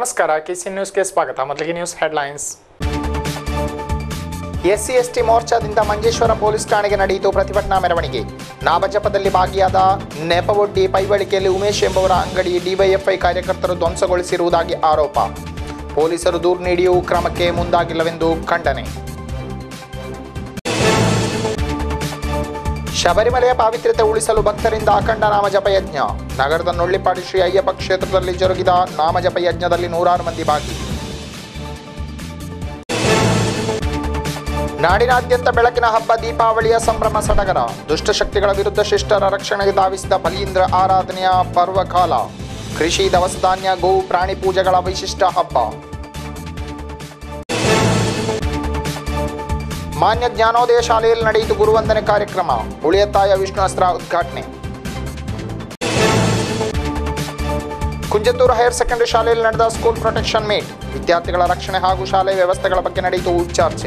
ನಮಸ್ಕಾರ ಕೆ ನ್ಯೂಸ್ಗೆ ಸ್ವಾಗತ ಮೊದಲಿಗೆ ನ್ಯೂಸ್ ಹೆಡ್ಲೈನ್ಸ್ ಎಸ್ಸಿ ಎಸ್ಟಿ ಮೋರ್ಚಾದಿಂದ ಮಂಜೇಶ್ವರ ಪೊಲೀಸ್ ಠಾಣೆಗೆ ನಡೆಯಿತು ಪ್ರತಿಭಟನಾ ಮೆರವಣಿಗೆ ನಾಮಜಪದಲ್ಲಿ ಭಾಗಿಯಾದ ನೆಪವೊಡ್ಡಿ ಪೈವಳಿಕೆಯಲ್ಲಿ ಉಮೇಶ್ ಎಂಬುವರ ಅಂಗಡಿ ಡಿವೈಎಫ್ಐ ಕಾರ್ಯಕರ್ತರು ಧ್ವಂಸಗೊಳಿಸಿರುವುದಾಗಿ ಆರೋಪ ಪೊಲೀಸರು ದೂರು ನೀಡಿಯೂ ಕ್ರಮಕ್ಕೆ ಮುಂದಾಗಿಲ್ಲವೆಂದು ಖಂಡನೆ ಶಬರಿಮಲೆಯ ಪಾವಿತ್ರ್ಯತೆ ಉಳಿಸಲು ಭಕ್ತರಿಂದ ಅಖಂಡ ನಾಮಜಪ ಯಜ್ಞ ನಗರದ ನೊಳ್ಳಿಪಾಡಿ ಶ್ರೀ ಅಯ್ಯಪ್ಪ ಕ್ಷೇತ್ರದಲ್ಲಿ ಜರುಗಿದ ನಾಮಜಪ ಯಜ್ಞದಲ್ಲಿ ನೂರಾರು ಮಂದಿ ಭಾಗಿ ನಾಡಿನಾದ್ಯಂತ ಬೆಳಕಿನ ಹಬ್ಬ ದೀಪಾವಳಿಯ ಸಂಭ್ರಮ ಸಡಗರ ದುಷ್ಟಶಕ್ತಿಗಳ ವಿರುದ್ಧ ಶಿಷ್ಟರ ರಕ್ಷಣೆಗೆ ಧಾವಿಸಿದ ಬಲೀಂದ್ರ ಆರಾಧನೆಯ ಪರ್ವಕಾಲ ಕೃಷಿ ದವಸ ಧಾನ್ಯ ಗೋ ಪ್ರಾಣಿ ಪೂಜೆಗಳ ವಿಶಿಷ್ಟ ಹಬ್ಬ ಮಾನ್ಯ ಜ್ಞಾನೋದಯ ಶಾಲೆಯಲ್ಲಿ ನಡೆಯಿತು ಗುರುವಂದನೆ ಕಾರ್ಯಕ್ರಮ ಉಳಿಯತ್ತಾಯ ವಿಷ್ಣುಅಸ್ತ್ರ ಉದ್ಘಾಟನೆ ಕುಂಜತ್ತೂರು ಹೈಯರ್ ಸೆಕೆಂಡರಿ ಶಾಲೆಯಲ್ಲಿ ನಡೆದ ಸ್ಕೂಲ್ ಪ್ರೊಟೆಕ್ಷನ್ ಮೀಟ್ ವಿದ್ಯಾರ್ಥಿಗಳ ರಕ್ಷಣೆ ಹಾಗೂ ಶಾಲೆ ವ್ಯವಸ್ಥೆಗಳ ಬಗ್ಗೆ ನಡೆಯಿತು ಚರ್ಚೆ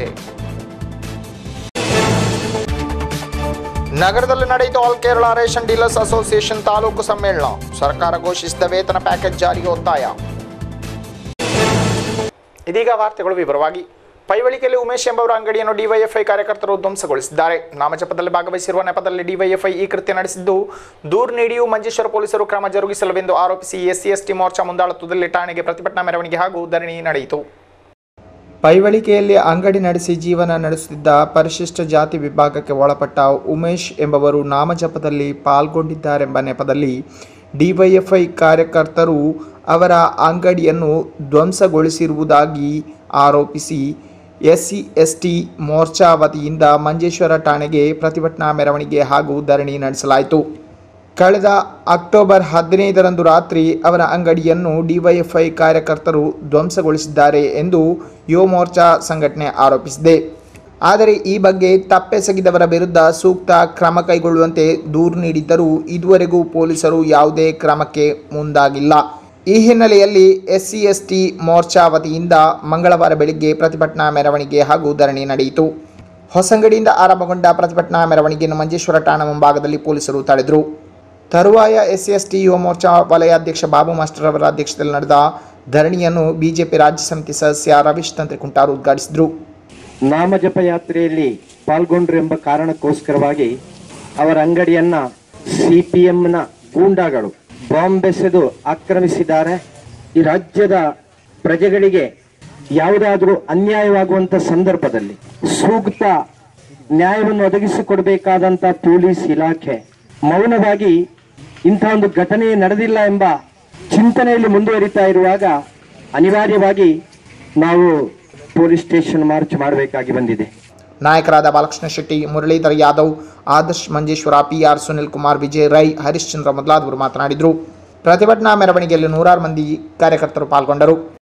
ನಗರದಲ್ಲಿ ನಡೆಯಿತು all Kerala ration dealers association taluk ಸಮ್ಮೇಳನ ಸರ್ಕಾರ ಘೋಷಿಸಿದ ವೇತನ ಪ್ಯಾಕೇಜ್ ಜಾರಿಗೆ ಒತ್ತಾಯ ಇದೀಗ ವಾರ್ತೆಗಳು ವಿವರವಾಗಿ ಪೈವಳಿಕೆಯಲ್ಲಿ ಉಮೇಶ್ ಎಂಬವರ ಅಂಗಡಿಯನ್ನು ಡಿವೈಎಫ್ಐ ಕಾರ್ಯಕರ್ತರು ಧ್ವಂಸಗೊಳಿಸಿದ್ದಾರೆ ನಾಮಜಪದಲ್ಲಿ ಭಾಗವಹಿಸಿರುವ ನೆಪದಲ್ಲಿ ಡಿವೈಎಫ್ಐ ಈ ಕೃತ್ಯ ನಡೆಸಿದ್ದು ದೂರು ನೀಡಿಯೂ ಮಂಜೇಶ್ವರ ಪೊಲೀಸರು ಕ್ರಮ ಜರುಗಿಸಲವೆಂದು ಆರೋಪಿಸಿ ಎಸ್ಸಿ ಎಸ್ಟಿ ಮೋರ್ಚಾ ಮುಂದಾಳತ್ವದಲ್ಲಿ ಠಾಣೆಗೆ ಪ್ರತಿಭಟನಾ ಮೆರವಣಿಗೆ ಹಾಗೂ ಧರಣಿ ನಡೆಯಿತು ಪೈವಳಿಕೆಯಲ್ಲಿ ಅಂಗಡಿ ನಡೆಸಿ ಜೀವನ ನಡೆಸುತ್ತಿದ್ದ ಪರಿಶಿಷ್ಟ ಜಾತಿ ವಿಭಾಗಕ್ಕೆ ಒಳಪಟ್ಟ ಉಮೇಶ್ ಎಂಬವರು ನಾಮಜಪದಲ್ಲಿ ಪಾಲ್ಗೊಂಡಿದ್ದಾರೆಂಬ ನೆಪದಲ್ಲಿ ಡಿವೈಎಫ್ಐ ಕಾರ್ಯಕರ್ತರು ಅವರ ಅಂಗಡಿಯನ್ನು ಧ್ವಂಸಗೊಳಿಸಿರುವುದಾಗಿ ಆರೋಪಿಸಿ ಎಸ್ಸಿ ಎಸ್ಟಿ ಮೋರ್ಚಾ ವತಿಯಿಂದ ಮಂಜೇಶ್ವರ ಠಾಣೆಗೆ ಪ್ರತಿಭಟನಾ ಮೆರವಣಿಗೆ ಹಾಗೂ ಧರಣಿ ನಡೆಸಲಾಯಿತು ಕಳೆದ ಅಕ್ಟೋಬರ್ ಹದಿನೈದರಂದು ರಾತ್ರಿ ಅವರ ಅಂಗಡಿಯನ್ನು ಡಿವೈಎಫ್ಐ ಕಾರ್ಯಕರ್ತರು ಧ್ವಂಸಗೊಳಿಸಿದ್ದಾರೆ ಎಂದು ಯುವ ಮೋರ್ಚಾ ಸಂಘಟನೆ ಆರೋಪಿಸಿದೆ ಆದರೆ ಈ ಬಗ್ಗೆ ತಪ್ಪೆಸಗಿದವರ ವಿರುದ್ಧ ಸೂಕ್ತ ಕ್ರಮ ಕೈಗೊಳ್ಳುವಂತೆ ದೂರು ನೀಡಿದ್ದರೂ ಇದುವರೆಗೂ ಪೊಲೀಸರು ಯಾವುದೇ ಕ್ರಮಕ್ಕೆ ಮುಂದಾಗಿಲ್ಲ ಈ ಹಿನ್ನೆಲೆಯಲ್ಲಿ ಎಸ್ಸಿ ಎಸ್ಟಿ ಮೋರ್ಚಾ ವತಿಯಿಂದ ಮಂಗಳವಾರ ಬೆಳಿಗ್ಗೆ ಪ್ರತಿಭಟನಾ ಮೆರವಣಿಗೆ ಹಾಗೂ ಧರಣಿ ನಡೆಯಿತು ಹೊಸಂಗಡಿಯಿಂದ ಆರಂಭಗೊಂಡ ಪ್ರತಿಭಟನಾ ಮೆರವಣಿಗೆಯನ್ನು ಮಂಜೇಶ್ವರ ಠಾಣಾ ಮುಂಭಾಗದಲ್ಲಿ ಪೊಲೀಸರು ತಡೆದರು ತರುವಾಯ ಎಸ್ಸಿ ಎಸ್ಟಿ ಯುವ ಮೋರ್ಚಾ ವಲಯಾಧ್ಯಕ್ಷ ಬಾಬು ಮಾಸ್ಟರ್ ಅವರ ಅಧ್ಯಕ್ಷತೆಯಲ್ಲಿ ನಡೆದ ಧರಣಿಯನ್ನು ಬಿಜೆಪಿ ರಾಜ್ಯ ಸಮಿತಿ ಸದಸ್ಯ ರವೀಶ್ ತಂತ್ರಿಕುಂಟಾರು ಉದ್ಘಾಟಿಸಿದರು ನಾಮಜಪ ಯಾತ್ರೆಯಲ್ಲಿ ಪಾಲ್ಗೊಂಡ್ರು ಎಂಬ ಕಾರಣಕ್ಕೋಸ್ಕರವಾಗಿ ಅವರ ಅಂಗಡಿಯನ್ನ ಸಿಪಿಎಂನ ಗೂಂಡಾಗಳು ಬಾಂಬ್ ಬೆಸೆದು ಆಕ್ರಮಿಸಿದ್ದಾರೆ ಈ ರಾಜ್ಯದ ಪ್ರಜೆಗಳಿಗೆ ಯಾವುದಾದ್ರೂ ಅನ್ಯಾಯವಾಗುವಂತ ಸಂದರ್ಭದಲ್ಲಿ ಸೂಕ್ತ ನ್ಯಾಯವನ್ನು ಒದಗಿಸಿಕೊಡಬೇಕಾದಂತ ಪೊಲೀಸ್ ಇಲಾಖೆ ಮೌನವಾಗಿ ಇಂಥ ಒಂದು ಘಟನೆ ನಡೆದಿಲ್ಲ ಎಂಬ ಚಿಂತನೆಯಲ್ಲಿ ಮುಂದುವರಿತಾ ಇರುವಾಗ ಅನಿವಾರ್ಯವಾಗಿ ನಾವು ಪೊಲೀಸ್ ಸ್ಟೇಷನ್ ಮಾರ್ಚ್ ಮಾಡಬೇಕಾಗಿ ಬಂದಿದೆ ನಾಯಕರಾದ ಬಾಲಕೃಷ್ಣ ಶೆಟ್ಟಿ ಮುರಳೀಧರ್ ಯಾದವ್ ಆದರ್ಶ್ ಮಂಜೇಶ್ವರ ಪಿ ಆರ್ ಸುನಿಲ್ ಕುಮಾರ್ ವಿಜಯ್ ರೈ ಹರಿಶ್ಚಂದ್ರ ಮೊದಲಾದವರು ಮಾತನಾಡಿದರು ಪ್ರತಿಭಟನಾ ಮೆರವಣಿಗೆಯಲ್ಲಿ ನೂರಾರು ಮಂದಿ ಕಾರ್ಯಕರ್ತರು ಪಾಲ್ಗೊಂಡರು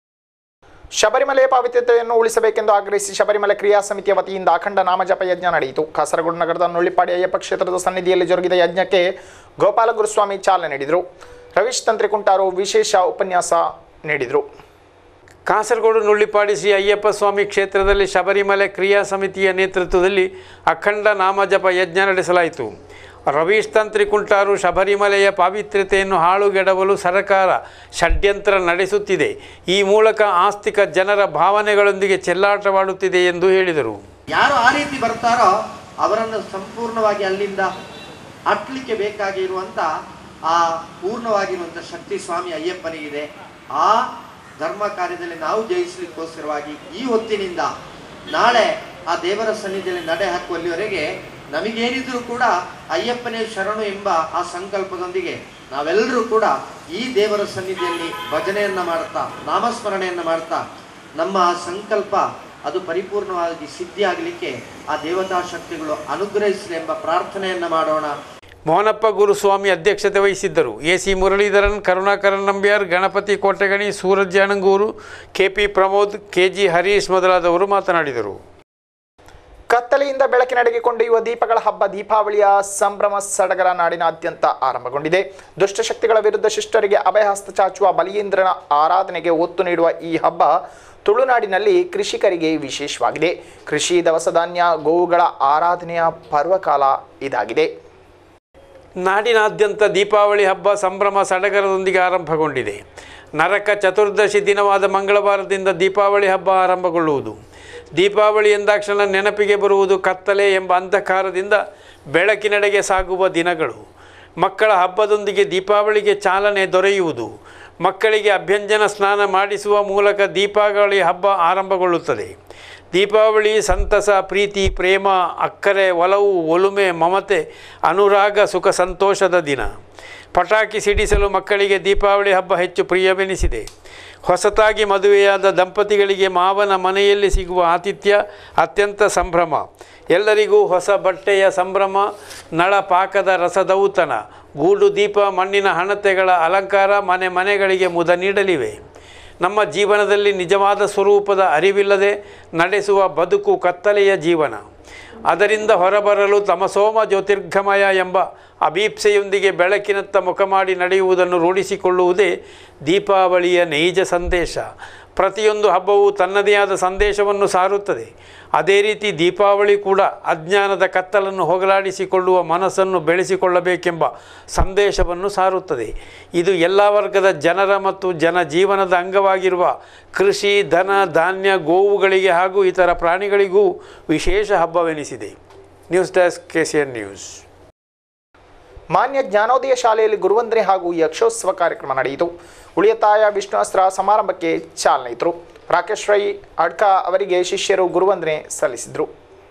ಶಬರಿಮಲೆ ಪಾವಿತ್ರ್ಯತೆಯನ್ನು ಉಳಿಸಬೇಕೆಂದು ಆಗ್ರಹಿಸಿ ಶಬರಿಮಲೆ ಕ್ರಿಯಾ ಸಮಿತಿಯ ವತಿಯಿಂದ ಅಖಂಡ ನಾಮಜಪ ಯಜ್ಞ ನಡೆಯಿತು ಕಾಸರಗೋಡು ನಗರದ ನೊಳ್ಳಿಪಾಡಿ ಅಯ್ಯಪ್ಪ ಕ್ಷೇತ್ರದ ಸನ್ನಿಧಿಯಲ್ಲಿ ಜರುಗಿದ ಯಜ್ಞಕ್ಕೆ ಗೋಪಾಲ ಗುರುಸ್ವಾಮಿ ಚಾಲನೆ ನೀಡಿದರು ರವೀಶ್ ತಂತ್ರಿಕುಂಟಾರು ವಿಶೇಷ ಉಪನ್ಯಾಸ ನೀಡಿದರು ಕಾಸರಗೋಡು ನುಳ್ಳಿಪಾಡಿ ಶ್ರೀ ಅಯ್ಯಪ್ಪ ಸ್ವಾಮಿ ಕ್ಷೇತ್ರದಲ್ಲಿ ಶಬರಿಮಲೆ ಕ್ರಿಯಾ ಸಮಿತಿಯ ನೇತೃತ್ವದಲ್ಲಿ ಅಖಂಡ ನಾಮಜಪ ಯಜ್ಞ ನಡೆಸಲಾಯಿತು ರವೀಶ್ ತಂತ್ರಿಕುಂಟಾರು ಶಬರಿಮಲೆಯ ಪಾವಿತ್ರ್ಯತೆಯನ್ನು ಹಾಳುಗೆಡವಲು ಸರ್ಕಾರ ಷಡ್ಯಂತ್ರ ನಡೆಸುತ್ತಿದೆ ಈ ಮೂಲಕ ಆಸ್ತಿಕ ಜನರ ಭಾವನೆಗಳೊಂದಿಗೆ ಚೆಲ್ಲಾಟವಾಡುತ್ತಿದೆ ಎಂದು ಹೇಳಿದರು ಯಾರು ಆ ರೀತಿ ಬರ್ತಾರೋ ಅವರನ್ನು ಸಂಪೂರ್ಣವಾಗಿ ಅಲ್ಲಿಂದ ಅಟ್ಲಿಕ್ಕೆ ಬೇಕಾಗಿರುವಂತ ಆ ಪೂರ್ಣವಾಗಿರುವಂತ ಶಕ್ತಿ ಸ್ವಾಮಿ ಅಯ್ಯಪ್ಪನಿಗಿದೆ ಆ ಧರ್ಮ ಕಾರ್ಯದಲ್ಲಿ ನಾವು ಜಯಿಸಲಿಕ್ಕೋಸ್ಕರವಾಗಿ ಈ ಹೊತ್ತಿನಿಂದ ನಾಳೆ ಆ ದೇವರ ಸನ್ನಿಧಿಯಲ್ಲಿ ನಡೆ ಹಾಕುವಲ್ಲಿವರೆಗೆ ನಮಗೇನಿದ್ರು ಕೂಡ ಅಯ್ಯಪ್ಪನೇ ಶರಣು ಎಂಬ ಆ ಸಂಕಲ್ಪದೊಂದಿಗೆ ನಾವೆಲ್ಲರೂ ಕೂಡ ಈ ದೇವರ ಸನ್ನಿಧಿಯಲ್ಲಿ ಭಜನೆಯನ್ನ ಮಾಡ್ತಾ ನಾಮಸ್ಮರಣೆಯನ್ನ ಮಾಡ್ತಾ ನಮ್ಮ ಆ ಸಂಕಲ್ಪ ಅದು ಪರಿಪೂರ್ಣವಾಗಿ ಸಿದ್ಧಿಯಾಗಲಿಕ್ಕೆ ಆ ದೇವತಾ ಶಕ್ತಿಗಳು ಅನುಗ್ರಹಿಸಲಿ ಎಂಬ ಪ್ರಾರ್ಥನೆಯನ್ನ ಮಾಡೋಣ ಮೋಹನಪ್ಪ ಗುರುಸ್ವಾಮಿ ಅಧ್ಯಕ್ಷತೆ ವಹಿಸಿದ್ದರು A C Muralidharan Karunakaran Nambiar Ganapathi Kotegani Suraj Anangoor K P Pramod K G Harish ಮೊದಲಾದವರು ಮಾತನಾಡಿದರು ಕತ್ತಲೆಯಿಂದ ಬೆಳಕಿನೆಡೆಗೆ ಕೊಂಡೊಯ್ಯುವ ದೀಪಗಳ ಹಬ್ಬ ದೀಪಾವಳಿಯ ಸಂಭ್ರಮ ಸಡಗರ ನಾಡಿನಾದ್ಯಂತ ಆರಂಭಗೊಂಡಿದೆ ದುಷ್ಟಶಕ್ತಿಗಳ ವಿರುದ್ಧ ಶಿಷ್ಟರಿಗೆ ಅಭಯಹಸ್ತ ಚಾಚುವ ಬಲಿಯೇಂದ್ರನ ಆರಾಧನೆಗೆ ಒತ್ತು ನೀಡುವ ಈ ಹಬ್ಬ ತುಳುನಾಡಿನಲ್ಲಿ ಕೃಷಿಕರಿಗೆ ವಿಶೇಷವಾಗಿದೆ ಕೃಷಿ ದವಸ ಧಾನ್ಯ ಗೋವುಗಳ ಆರಾಧನೆಯ ಪರ್ವಕಾಲ ಇದಾಗಿದೆ ನಾಡಿನಾದ್ಯಂತ ದೀಪಾವಳಿ ಹಬ್ಬ ಸಂಭ್ರಮ ಸಡಗರದೊಂದಿಗೆ ಆರಂಭಗೊಂಡಿದೆ ನರಕ ಚತುರ್ದಶಿ ದಿನವಾದ ಮಂಗಳವಾರದಿಂದ ದೀಪಾವಳಿ ಹಬ್ಬ ಆರಂಭಗೊಳ್ಳುವುದು ದೀಪಾವಳಿ ಎಂದಾಕ್ಷಣ ನೆನಪಿಗೆ ಬರುವುದು ಕತ್ತಲೆ ಎಂಬ ಅಂಧಕಾರದಿಂದ ಬೆಳಕಿನೆಡೆಗೆ ಸಾಗುವ ದಿನಗಳು ಮಕ್ಕಳ ಹಬ್ಬದೊಂದಿಗೆ ದೀಪಾವಳಿಗೆ ಚಾಲನೆ ದೊರೆಯುವುದು ಮಕ್ಕಳಿಗೆ ಅಭ್ಯಂಜನ ಸ್ನಾನ ಮಾಡಿಸುವ ಮೂಲಕ ದೀಪಾವಳಿ ಹಬ್ಬ ಆರಂಭಗೊಳ್ಳುತ್ತದೆ ದೀಪಾವಳಿ ಸಂತಸ ಪ್ರೀತಿ ಪ್ರೇಮ ಅಕ್ಕರೆ ಒಲವು ಒಲುಮೆ ಮಮತೆ ಅನುರಾಗ ಸುಖ ಸಂತೋಷದ ದಿನ ಪಟಾಕಿ ಸಿಡಿಸಲು ಮಕ್ಕಳಿಗೆ ದೀಪಾವಳಿ ಹಬ್ಬ ಹೆಚ್ಚು ಪ್ರಿಯವೆನಿಸಿದೆ ಹೊಸತಾಗಿ ಮದುವೆಯಾದ ದಂಪತಿಗಳಿಗೆ ಮಾವನ ಮನೆಯಲ್ಲಿ ಸಿಗುವ ಆತಿಥ್ಯ ಅತ್ಯಂತ ಸಂಭ್ರಮ ಎಲ್ಲರಿಗೂ ಹೊಸ ಬಟ್ಟೆಯ ಸಂಭ್ರಮ ನಳಪಾಕದ ರಸದೌತಣ ಗೂಡು ದೀಪ ಮಣ್ಣಿನ ಹಣತೆಗಳ ಅಲಂಕಾರ ಮನೆ ಮನೆಗಳಿಗೆ ಮುದ ನೀಡಲಿವೆ ನಮ್ಮ ಜೀವನದಲ್ಲಿ ನಿಜವಾದ ಸ್ವರೂಪದ ಅರಿವಿಲ್ಲದೆ ನಡೆಸುವ ಬದುಕು ಕತ್ತಲೆಯ ಜೀವನ ಅದರಿಂದ ಹೊರಬರಲು ತಮಸೋಮ ಜ್ಯೋತಿರ್ಗಮಯ ಎಂಬ ಅಭೀಪ್ಸೆಯೊಂದಿಗೆ ಬೆಳಕಿನತ್ತ ಮುಖ ಮಾಡಿ ನಡೆಯುವುದನ್ನು ರೂಢಿಸಿಕೊಳ್ಳುವುದೇ ದೀಪಾವಳಿಯ ನೈಜ ಸಂದೇಶ ಪ್ರತಿಯೊಂದು ಹಬ್ಬವು ತನ್ನದೇ ಆದ ಸಂದೇಶವನ್ನು ಸಾರುತ್ತದೆ ಅದೇ ರೀತಿ ದೀಪಾವಳಿ ಕೂಡ ಅಜ್ಞಾನದ ಕತ್ತಲನ್ನು ಹೋಗಲಾಡಿಸಿಕೊಳ್ಳುವ ಮನಸ್ಸನ್ನು ಬೆಳೆಸಿಕೊಳ್ಳಬೇಕೆಂಬ ಸಂದೇಶವನ್ನು ಸಾರುತ್ತದೆ ಇದು ಎಲ್ಲ ವರ್ಗದ ಜನರ ಮತ್ತು ಜನಜೀವನದ ಅಂಗವಾಗಿರುವ ಕೃಷಿ ಧನ ಧಾನ್ಯ ಗೋವುಗಳಿಗೆ ಹಾಗೂ ಇತರ ಪ್ರಾಣಿಗಳಿಗೂ ವಿಶೇಷ ಹಬ್ಬವೆನಿಸಿದೆ news desk K C N news Manya Jnanodaya ಶಾಲೆಯಲ್ಲಿ ಗುರುವಂದನೆ ಹಾಗೂ ಯಕ್ಷೋತ್ಸವ ಕಾರ್ಯಕ್ರಮ ನಡೆಯಿತು ಉಳಿಯತಾಯ ವಿಷ್ಣುಅಸ್ತ್ರ ಸಮಾರಂಭಕ್ಕೆ ಚಾಲನೆ ಇತ್ತು ರಾಕೇಶ್ ರೈ ಅಡ್ಕ ಅವರಿಗೆ ಶಿಷ್ಯರು ಗುರುವಂದನೆ ಸಲ್ಲಿಸಿದರು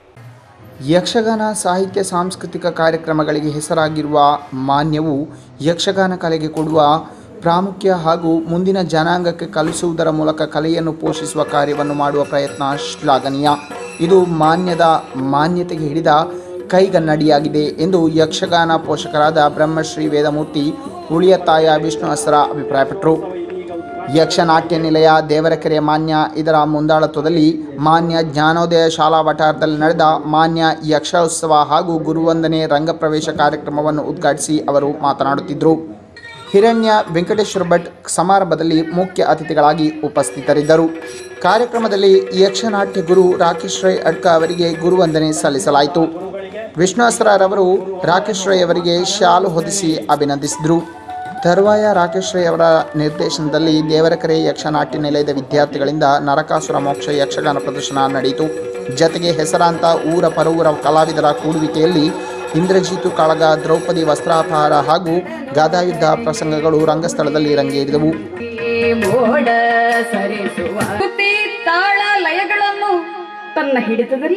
ಯಕ್ಷಗಾನ ಸಾಹಿತ್ಯ ಸಾಂಸ್ಕೃತಿಕ ಕಾರ್ಯಕ್ರಮಗಳಿಗೆ ಹೆಸರಾಗಿರುವ ಮಾನ್ಯವು ಯಕ್ಷಗಾನ ಕಲೆಗೆ ಕೊಡುವ ಪ್ರಾಮುಖ್ಯ ಹಾಗೂ ಮುಂದಿನ ಜನಾಂಗಕ್ಕೆ ಕಲಿಸುವುದರ ಮೂಲಕ ಕಲೆಯನ್ನು ಪೋಷಿಸುವ ಕಾರ್ಯವನ್ನು ಮಾಡುವ ಪ್ರಯತ್ನ ಶ್ಲಾಘನೀಯ ಇದು ಮಾನ್ಯದ ಮಾನ್ಯತೆಗೆ ಹಿಡಿದ ಕೈಗನ್ನಡಿಯಾಗಿದೆ ಎಂದು ಯಕ್ಷಗಾನ ಪೋಷಕರಾದ ಬ್ರಹ್ಮಶ್ರೀ ವೇದಮೂರ್ತಿ ಉಳಿಯತಾಯ ವಿಷ್ಣು ಅಸ್ರ ಅಭಿಪ್ರಾಯಪಟ್ಟರು ಯಕ್ಷನಾಟ್ಯ ನಿಲಯ ದೇವರಕೆರೆ ಮಾನ್ಯ ಇದರ ಮುಂದಾಳತ್ವದಲ್ಲಿ ಮಾನ್ಯ ಜ್ಞಾನೋದಯ ಶಾಲಾ ವಠಾರದಲ್ಲಿ ನಡೆದ ಮಾನ್ಯ ಯಕ್ಷೋತ್ಸವ ಹಾಗೂ ಗುರುವಂದನೆ ರಂಗಪ್ರವೇಶ ಕಾರ್ಯಕ್ರಮವನ್ನು ಉದ್ಘಾಟಿಸಿ ಅವರು ಮಾತನಾಡುತ್ತಿದ್ದರು ಹಿರಣ್ಯ ವೆಂಕಟೇಶ್ವರ ಭಟ್ ಸಮಾರಂಭದಲ್ಲಿ ಮುಖ್ಯ ಅತಿಥಿಗಳಾಗಿ ಉಪಸ್ಥಿತರಿದ್ದರು ಕಾರ್ಯಕ್ರಮದಲ್ಲಿ ಯಕ್ಷನಾಟ್ಯ ಗುರು ರಾಕೇಶ್ ರೈ ಅಡ್ಕ ಅವರಿಗೆ ಗುರುವಂದನೆ ಸಲ್ಲಿಸಲಾಯಿತು ವಿಷ್ಣುಸರರವರು ರಾಕೇಶ್ ರೈ ಅವರಿಗೆ ಶಾಲು ಹೊದಿಸಿ ಅಭಿನಂದಿಸಿದರು ತರುವಾಯ ರಾಕೇಶ್ ರೈ ಅವರ ನಿರ್ದೇಶನದಲ್ಲಿ ದೇವರಕೆರೆ ಯಕ್ಷನಾಟ್ಯ ನಿಲಯದ ವಿದ್ಯಾರ್ಥಿಗಳಿಂದ ನರಕಾಸುರ ಮೋಕ್ಷ ಯಕ್ಷಗಾನ ಪ್ರದರ್ಶನ ನಡೆಯಿತು ಜತೆಗೆ ಹೆಸರಾಂತ ಊರ ಪರೂರ ಕಲಾವಿದರ ಕೂಡುವಿಕೆಯಲ್ಲಿ ಇಂದ್ರಜಿತು ಕಾಳಗ ದ್ರೌಪದಿ ವಸ್ತ್ರಾಪಹಾರ ಹಾಗೂ ಗದಾಯುದ್ಧ ಪ್ರಸಂಗಗಳು ರಂಗಸ್ಥಳದಲ್ಲಿ ರಂಗೇರಿದವು ಮೋಡ ಸರಿಸುವ ಕೃತಿ, ತಾಳ ಲಯಗಳನ್ನು ತನ್ನ ಹಿಡಿತದಲ್ಲಿ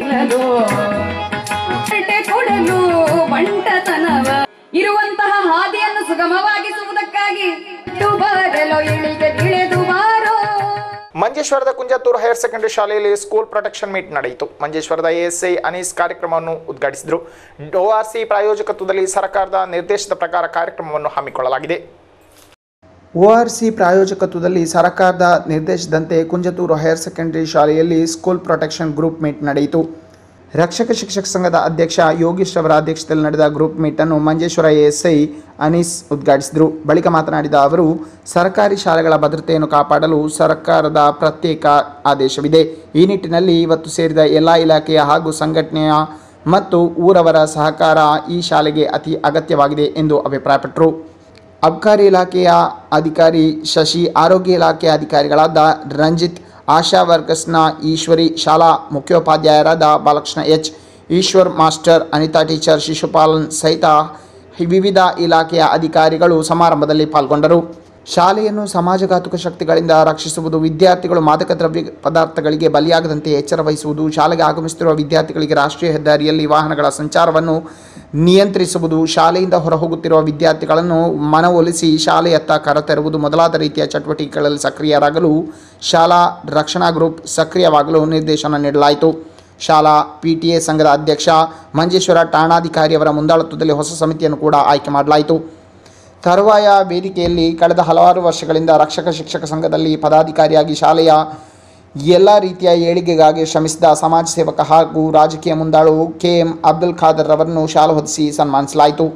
ಹರಟೆ ಕೊಡಲು ಬಂಟತನವ ಇರುವಂತಹ ಹಾದಿಯನ್ನು ಸುಗಮವಾಗಿಸುವುದಕ್ಕಾಗಿ ಇಟ್ಟು ಬರಲು ಇಳಿಗೆ ತಿಳಿದು ಬಾರೋ ಮಂಜೇಶ್ವರದ ಕುಂಜತ್ತೂರು ಹೈಯರ್ ಸೆಕೆಂಡರಿ ಶಾಲೆಯಲ್ಲಿ ಸ್ಕೂಲ್ ಪ್ರೊಟೆಕ್ಷನ್ ಮೀಟ್ ನಡೆಯಿತು ಮಂಜೇಶ್ವರದ ಎಎಸ್ಐ ಅನೀಸ್ ಕಾರ್ಯಕ್ರಮವನ್ನು ಉದ್ಘಾಟಿಸಿದರು ಸಿ ಪ್ರಾಯೋಜಕತ್ವದಲ್ಲಿ ಸರ್ಕಾರದ ನಿರ್ದೇಶದ ಪ್ರಕಾರ ಕಾರ್ಯಕ್ರಮವನ್ನು ಹಮ್ಮಿಕೊಳ್ಳಲಾಗಿದೆ ಒ ಆರ್ ಸಿ ಪ್ರಾಯೋಜಕತ್ವದಲ್ಲಿ ಸರ್ಕಾರದ ನಿರ್ದೇಶದಂತೆ ಕುಂಜತೂರು ಹೈಯರ್ ಸೆಕೆಂಡರಿ ಶಾಲೆಯಲ್ಲಿ ಸ್ಕೂಲ್ ಪ್ರೊಟೆಕ್ಷನ್ ಗ್ರೂಪ್ ಮೀಟ್ ನಡೆಯಿತು ರಕ್ಷಕ ಶಿಕ್ಷಕ ಸಂಘದ ಅಧ್ಯಕ್ಷ ಯೋಗೀಶ್ ಅವರ ಅಧ್ಯಕ್ಷತೆಯಲ್ಲಿ ನಡೆದ ಗ್ರೂಪ್ ಮೀಟನ್ನು ಮಂಜೇಶ್ವರ ಎಎಸ್ಐ ಅನೀಸ್ ಉದ್ಘಾಟಿಸಿದರು ಬಳಿಕ ಮಾತನಾಡಿದ ಅವರು ಸರ್ಕಾರಿ ಶಾಲೆಗಳ ಭದ್ರತೆಯನ್ನು ಕಾಪಾಡಲು ಸರ್ಕಾರದ ಪ್ರತ್ಯೇಕ ಆದೇಶವಿದೆ ಈ ನಿಟ್ಟಿನಲ್ಲಿ ಇವತ್ತು ಸೇರಿದ ಎಲ್ಲ ಇಲಾಖೆಯ ಹಾಗೂ ಸಂಘಟನೆಯ ಮತ್ತು ಊರವರ ಸಹಕಾರ ಈ ಶಾಲೆಗೆ ಅತಿ ಅಗತ್ಯವಾಗಿದೆ ಎಂದು ಅಭಿಪ್ರಾಯಪಟ್ಟರು ಅಬ್ಕಾರಿ ಇಲಾಖೆಯ ಅಧಿಕಾರಿ ಶಶಿ ಆರೋಗ್ಯ ಇಲಾಖೆಯ ಅಧಿಕಾರಿಗಳಾದ ರಂಜಿತ್ ಆಶಾ ವರ್ಕರ್ಸ್ನ ಈಶ್ವರಿ ಶಾಲಾ ಮುಖ್ಯೋಪಾಧ್ಯಾಯರಾದ Balakrishna H Eshwar master Anitha teacher Shishupalan ಸಹಿತ ವಿವಿಧ ಇಲಾಖೆಯ ಅಧಿಕಾರಿಗಳು ಸಮಾರಂಭದಲ್ಲಿ ಪಾಲ್ಗೊಂಡರು ಶಾಲೆಯನ್ನು ಸಮಾಜಘಾತುಕ ಶಕ್ತಿಗಳಿಂದ ರಕ್ಷಿಸುವುದು ವಿದ್ಯಾರ್ಥಿಗಳು ಮಾದಕ ದ್ರವ್ಯ ಪದಾರ್ಥಗಳಿಗೆ ಬಲಿಯಾಗದಂತೆ ಎಚ್ಚರ ವಹಿಸುವುದು ಶಾಲೆಗೆ ಆಗಮಿಸುತ್ತಿರುವ ವಿದ್ಯಾರ್ಥಿಗಳಿಗೆ ರಾಷ್ಟ್ರೀಯ ಹೆದ್ದಾರಿಯಲ್ಲಿ ವಾಹನಗಳ ಸಂಚಾರವನ್ನು ನಿಯಂತ್ರಿಸುವುದು ಶಾಲೆಯಿಂದ ಹೊರಹೋಗುತ್ತಿರುವ ವಿದ್ಯಾರ್ಥಿಗಳನ್ನು ಮನವೊಲಿಸಿ ಶಾಲೆಯತ್ತ ಕರೆತರುವುದು ಮೊದಲಾದ ರೀತಿಯ ಚಟುವಟಿಕೆಗಳಲ್ಲಿ ಸಕ್ರಿಯರಾಗಲು ಶಾಲಾ ರಕ್ಷಣಾ ಗ್ರೂಪ್ ಸಕ್ರಿಯವಾಗಲು ನಿರ್ದೇಶನ ನೀಡಲಾಯಿತು ಶಾಲಾ ಪಿಟಿಎ ಸಂಘದ ಅಧ್ಯಕ್ಷ ಮಂಜೇಶ್ವರ ಠಾಣಾಧಿಕಾರಿಯವರ ಮುಂದಾಳತ್ವದಲ್ಲಿ ಹೊಸ ಸಮಿತಿಯನ್ನು ಕೂಡ ಆಯ್ಕೆ ಮಾಡಲಾಯಿತು ತರುವಾಯ ವೇದಿಕೆಯಲ್ಲಿ ಕಳೆದ ಹಲವಾರು ವರ್ಷಗಳಿಂದ ರಕ್ಷಕ ಶಿಕ್ಷಕ ಸಂಘದಲ್ಲಿ ಪದಾಧಿಕಾರಿಯಾಗಿ ಶಾಲೆಯ ಎಲ್ಲ ರೀತಿಯ ಏಳಿಗೆಗಾಗಿ ಶ್ರಮಿಸಿದ ಸಮಾಜ ಸೇವಕ ಹಾಗೂ ರಾಜಕೀಯ ಮುಂದಾಳು ಕೆ ಎಂ ಅಬ್ದುಲ್ ಖಾದರ್ ಅವರನ್ನು ಶಾಲು ಹೊದಿಸಿ ಸನ್ಮಾನಿಸಲಾಯಿತು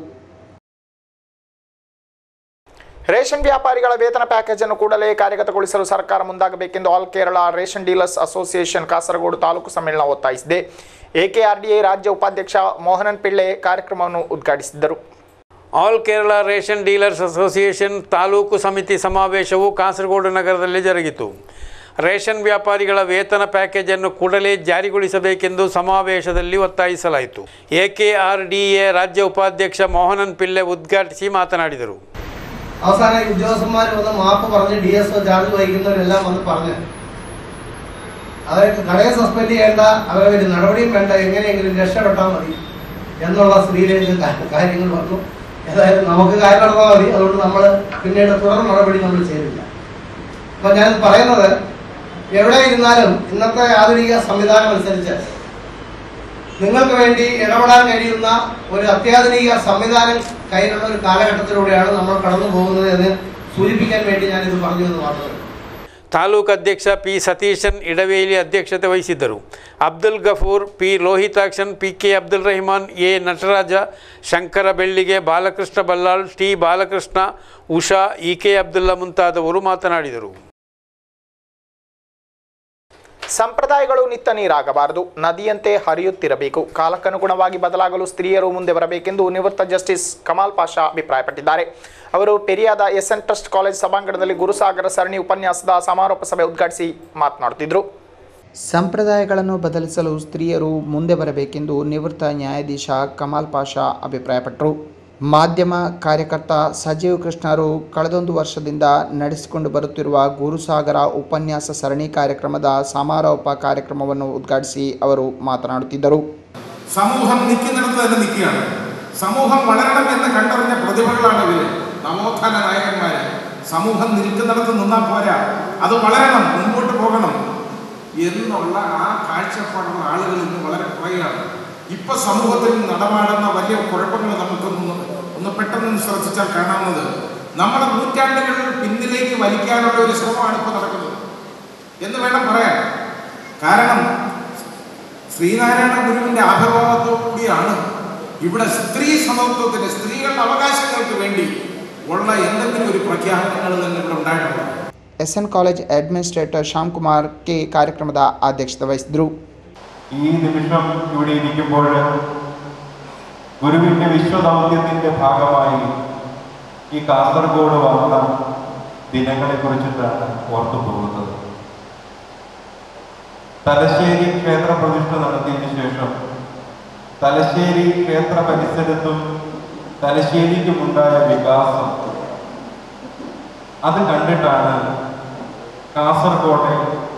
ರೇಷನ್ ವ್ಯಾಪಾರಿಗಳ ವೇತನ ಪ್ಯಾಕೇಜ್ ಅನ್ನು ಕೂಡಲೇ ಕಾರ್ಯಗತಗೊಳಿಸಲು ಸರ್ಕಾರ ಮುಂದಾಗಬೇಕೆಂದು all Kerala ration dealers association Kasaragod taluk ಸಮ್ಮೇಳನ ಒತ್ತಾಯಿಸಿದೆ ಎಕೆಆರ್ಡಿಎ ರಾಜ್ಯ ಉಪಾಧ್ಯಕ್ಷ ಮೋಹನನ್ ಪಿಳ್ಳೆ ಕಾರ್ಯಕ್ರಮವನ್ನು ಉದ್ಘಾಟಿಸಿದ್ದರು all Kerala ration dealers association taluk ಸಮಿತಿ ಸಮಾವೇಶವು ಕಾಸರಗೋಡು ನಗರದಲ್ಲಿ ಜರುಗಿತು ರೇಷನ್ ವ್ಯಾಪಾರಿಗಳ ವೇತನ ಪ್ಯಾಕೇಜನ್ನು ಕೂಡಲೇ ಜಾರಿಗೊಳಿಸಬೇಕೆಂದು ಸಮಾವೇಶದಲ್ಲಿ ಒತ್ತಾಯಿಸಲಾಯಿತು ಎಕೆಆರ್ಡಿಎ ರಾಜ್ಯ ಉಪಾಧ್ಯಕ್ಷ ಮೋಹನನ್ ಪಿಳ್ಳೆ ಉದ್ಘಾಟಿಸಿ മാതനാടിದರು അവസാനം ഈ ഉദ്യോഗസ്ഥന്മാർ വന്ന് മാപ്പ് പറഞ്ഞ് ഡി എസ് ഒ ചാർജ് വഹിക്കുന്നവരെല്ലാം വന്ന് പറഞ്ഞു അവർക്ക് കടയെ സസ്പെൻഡ് ചെയ്യേണ്ട അവരെ ഒരു നടപടിയും വേണ്ട എങ്ങനെയെങ്കിലും രക്ഷപ്പെട്ടാൽ മതി എന്നുള്ള സ്ത്രീയിലേക്ക് കാര്യങ്ങൾ വന്നു ഏതായാലും നമുക്ക് കാര്യം നടന്നാൽ മതി അതുകൊണ്ട് നമ്മൾ പിന്നീട് തുടർ നടപടി നമ്മൾ ചെയ്തില്ല അപ്പൊ ഞാൻ പറയുന്നത് എവിടെ ഇരുന്നാലും ഇന്നത്തെ ആധുനിക സംവിധാനം അനുസരിച്ച് നിങ്ങൾക്ക് വേണ്ടി ഇടപെടാൻ കഴിയുന്ന ഒരു അത്യാധുനിക സംവിധാനം കയ്യിലുള്ള ഒരു കാലഘട്ടത്തിലൂടെയാണ് നമ്മൾ കടന്നു പോകുന്നത് എന്ന് സൂചിപ്പിക്കാൻ വേണ്ടി ഞാനിത് പറഞ്ഞു എന്ന് മാത്രമേ ತಾಲೂಕು ಅಧ್ಯಕ್ಷ ಪಿ ಸತೀಶನ್ ಇಡವೇಲಿ ಅಧ್ಯಕ್ಷತೆ ವಹಿಸಿದ್ದರು Abdul Gafoor P Lohithakshan P K Abdul Rahiman A Nataraja Shankara Bellige Balakrishna Ballal T Balakrishna Usha E K Abdulla ಮುಂತಾದವರು ಮಾತನಾಡಿದರು ಸಂಪ್ರದಾಯಗಳು ನಿತ್ತ ನೀರಾಗಬಾರದು ನದಿಯಂತೆ ಹರಿಯುತ್ತಿರಬೇಕು ಕಾಲಕ್ಕನುಗುಣವಾಗಿ ಬದಲಾಗಲು ಸ್ತ್ರೀಯರು ಮುಂದೆ ಬರಬೇಕೆಂದು ನಿವೃತ್ತ ಜಸ್ಟಿಸ್ ಕಮಾಲ್ ಪಾಷಾ ಅಭಿಪ್ರಾಯಪಟ್ಟಿದ್ದಾರೆ ಅವರು ಪೆರಿಯಾದ ಎಸ್ಎನ್ ಟ್ರಸ್ಟ್ ಕಾಲೇಜ್ ಸಭಾಂಗಣದಲ್ಲಿ ಗುರುಸಾಗರ ಸರಣಿ ಉಪನ್ಯಾಸದ ಸಮಾರೋಪ ಸಭೆ ಉದ್ಘಾಟಿಸಿ ಮಾತನಾಡುತ್ತಿದ್ದರು ಸಂಪ್ರದಾಯಗಳನ್ನು ಬದಲಿಸಲು ಸ್ತ್ರೀಯರು ಮುಂದೆ ಬರಬೇಕೆಂದು ನಿವೃತ್ತ ನ್ಯಾಯಾಧೀಶ ಕಮಾಲ್ ಪಾಷಾ ಅಭಿಪ್ರಾಯಪಟ್ಟರು ಮಾಧ್ಯಮ ಕಾರ್ಯಕರ್ತ ಸಜೀವ್ ಕೃಷ್ಣರು ಕಳೆದೊಂದು ವರ್ಷದಿಂದ ನಡೆಸಿಕೊಂಡು ಬರುತ್ತಿರುವ ಗುರುಸಾಗರ ಉಪನ್ಯಾಸ ಸರಣಿ ಕಾರ್ಯಕ್ರಮದ ಸಮಾರೋಪ ಕಾರ್ಯಕ್ರಮವನ್ನು ಉದ್ಘಾಟಿಸಿ ಅವರು ಮಾತನಾಡುತ್ತಿದ್ದರು സമൂഹം നിൽക്കുന്നിടത്ത് തന്നെ നിൽക്കുകയാണ് സമൂഹം വളരണം എന്ന് കണ്ടറിഞ്ഞ പ്രതിഭകളാണ് ഇവര് നവോത്ഥാന നായകന്മാര് സമൂഹം നിൽക്കുന്നിടത്ത് നിന്നാൽ പോരാ അത് വളരണം മുൻപോട്ട് പോകണം എന്നുള്ള ആ കാഴ്ചപ്പാടുള്ള ആളുകൾ ഇന്ന് വളരെ കുറയാണ് ഇപ്പൊ സമൂഹത്തിൽ നടമാടുന്ന വലിയ കുഴപ്പങ്ങൾ നമുക്കൊന്ന് ഒന്ന് പെട്ടെന്ന് ശ്രദ്ധിച്ചാൽ കാണാവുന്നത് നമ്മുടെ നൂറ്റാണ്ടുകൾ പിന്നിലേക്ക് വലിക്കാനുള്ള ഒരു ശ്രമമാണ് ഇപ്പോൾ നടക്കുന്നത് എന്ന് വേണം പറയാൻ കാരണം ശ്രീനാരായണ ഗുരുവിന്റെ ആഭിർഭാവത്തോടുകൂടിയാണ് ഇവിടെ സ്ത്രീ സമത്വത്തിന് സ്ത്രീകളുടെ അവകാശങ്ങൾക്ക് വേണ്ടി ഉള്ള എന്തെങ്കിലും ഒരു പ്രഖ്യാപനങ്ങൾ തന്നെ ഇവിടെ ഉണ്ടായിട്ടുള്ളത് S N college administrator Shyam Kumar K ಕಾರ್ಯಕ್ರಮದ ಅಧ್ಯಕ್ಷತೆ ವಹಿಸಿದರು ഈ നിമിഷം ഇവിടെ ഇരിക്കുമ്പോൾ ഗുരുവിൻ്റെ വിശ്വദൗത്യത്തിൻ്റെ ഭാഗമായി ഈ കാസർഗോഡ് വന്ന ദിനങ്ങളെ കുറിച്ചിട്ടാണ് ഓർത്തു പോകുന്നത് തലശ്ശേരി ക്ഷേത്ര പ്രതിഷ്ഠ നടത്തിയതിനു ശേഷം തലശ്ശേരി ക്ഷേത്ര പരിസരത്തും തലശ്ശേരിക്കുമുണ്ടായ വികാസം അത് കണ്ടിട്ടാണ് കാസർഗോട്ടെ